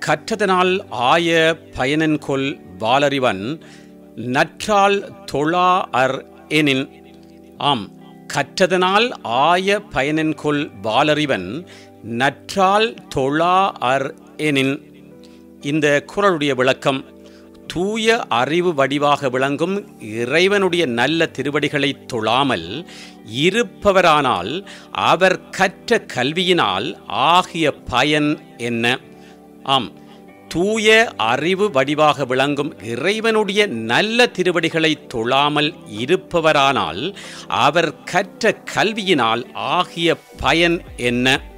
கற்றதனால் ஆய பயனன்கொல் வாலறிவன் நற்றால் தொழா அர் எனின் ஆம் கற்றதனால் ஆய பயனன்கொல் வாலறிவன் நற்றால் தொழா அர் எனின் இந்த குறளுடைய விளக்கம் தூய அறிவு வடிவாக விளங்கும் இறைவனுடைய நல்ல திருவடிகளை தொழாமல் இருப்பவரானால் அவர் கற்ற கல்வியினால் ஆகிய பயன் என்ன ஆம் தூய அறிவு வடிவாக விளங்கும் இறைவனுடைய நல்ல திருவடிகளை தொழாமல் இருப்பவரானால் அவர் கற்ற கல்வியினால் ஆகிய பயன் என்ன